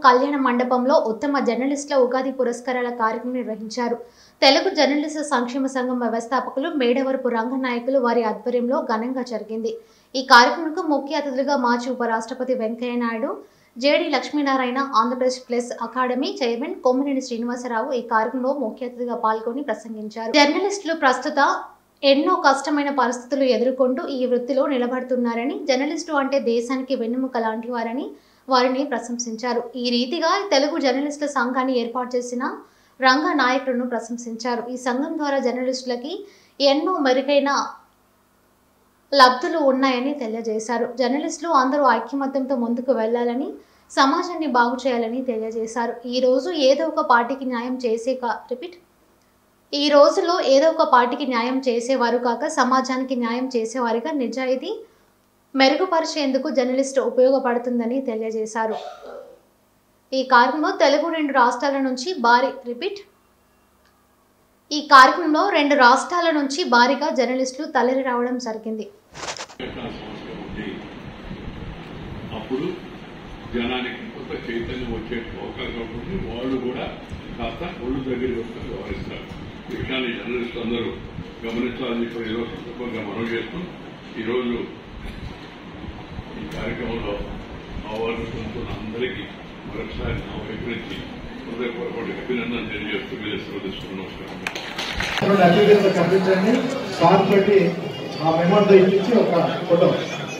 కళ్యాణ మండపంలో ఉత్తమ జర్నలిస్టుల ఉగాది పురస్కారాల కార్యక్రమం నిర్వహించారు తెలుగు జర్నలిస్టు సంక్షేమ సంఘం వ్యవస్థాపకులు మేడవరపు రంగనాయకులు వారి ఆధ్వర్యంలో ఘనంగా జరిగింది ఈ కార్యక్రమంకు ముఖ్య అతిథులుగా మాజీ ఉపరాష్ట్రపతి Venkaiah Naidu JD Lakshminarayana Andhra Pradesh plus academy chairman Kommineni Srinivasarao ఈ కార్యక్రమంలో ముఖ్య అతిథిగా పాల్గొని ప్రసంగించారు జర్నలిస్టులు ప్రస్తుత ఎన్నో కష్టమైన పరిస్థితులు ఎదుర్కొంటూ ఈ వృత్తిలో నిలబడుతున్నారని జర్నలిస్టు అంటే దేశానికి వెన్నెముక లాంటి వారని వారిని ప్రశంసించారు ఈ రీతిగా తెలుగు జర్నలిస్టుల సంఘాన్ని ఏర్పాటు చేసిన రంగ నాయకులను ప్రశంసించారు ఈ సంఘం ద్వారా జర్నలిస్టులకి ఎన్నో మెరుగైన లబ్ధులు ఉన్నాయని తెలియజేశారు జర్నలిస్టులు అందరూ ఐక్యమత్యంతో ముందుకు వెళ్లాలని సమాజాన్ని బాగు చేయాలని తెలియజేశారు ఈ రోజు ఏదో ఒక పార్టీకి న్యాయం చేసే కా- రిపీట్ ఈ రోజుల్లో ఏదో ఒక పార్టీకి న్యాయం చేసేవారు కాక సమాజానికి న్యాయం చేసేవారిగా నిజాయితీ మెరుగుపరిచేందుకు జర్నలిస్ట్ ఉపయోగపడుతుందని తెలియజేశారు ఈ కార్యక్రమంలో తెలుగు రెండు రాష్ట్రాల నుంచి భారీ రిపీట్ ఈ కార్యక్రమంలో రెండు రాష్ట్రాల నుంచి భారీగా జర్నలిస్టులు తరలి రావడం జరిగింది ప్రయత్నాల సంవత్సరం ఉంది అప్పుడు జనానికి కొంత చైతన్యం వచ్చే అవకాశం ఉంటుంది వాళ్ళు కూడా కాస్త ఒళ్ళు దగ్గరికి వస్తే వ్యవహరిస్తారు ఈ విషయాన్ని జర్నలిస్టులు అందరూ గమనించాలని చెప్పి ఈరోజు సందర్భంగా మనం చేస్తూ ఈరోజు ఈ కార్యక్రమంలో ఆహ్వానిస్తున్న అందరికీ మరొకసారి నా వైపు నుంచి హృదయపూర్వక అభినందన తెలియజేస్తూ మీరు సెలవు తీసుకున్న నమస్కారం రెండు అతిథులు కనిపించండి సార్ తోటి ఆ మెమోతో ఇప్పించి ఒక ఫోటో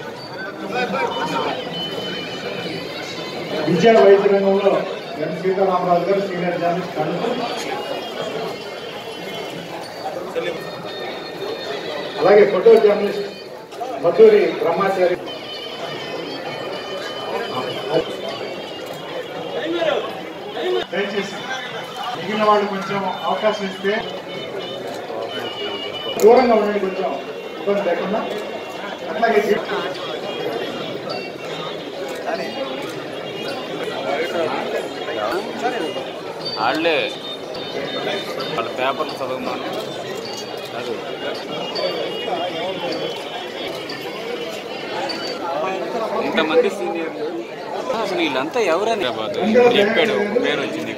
విద్యా వైద్య రంగంలో ఎం సీతారామరాజు గారు సీనియర్ జర్నలిస్ట్ కనుక అలాగే ఫోటో జర్నలిస్ట్ మధురి బ్రహ్మాచారి దయచేసి మిగిలిన వాళ్ళు కొంచెం అవకాశం ఇస్తే దూరంగా ఉండండి కొంచెం ఇబ్బంది లేకుండా అట్లాగే వాళ్ళే వాళ్ళ పేపర్లు చదవమని అది ఇంతమంది సీనియర్లు అసలు వీళ్ళంతా ఎవరని చెప్పాడు పేరు వచ్చింది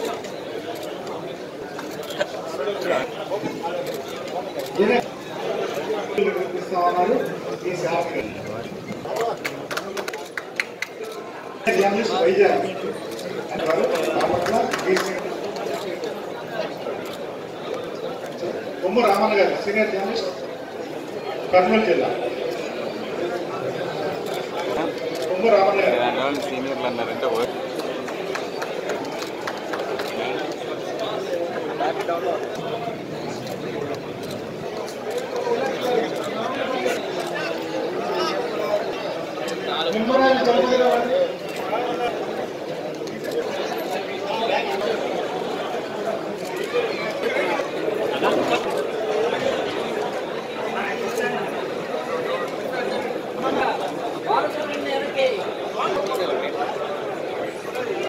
ఈయన ఇస్తా ఉన్నారు ఈ Sastry journalist Vizag Ramatla BC. Kommu Ramanna garu senior journalist Kurnool జిల్లా కొమ్ము రామన్న గారు దాని వాళ్ళు సీనియర్లు అన్నారంటే ఓ- నిమ్మరాజు చౌదరి గారు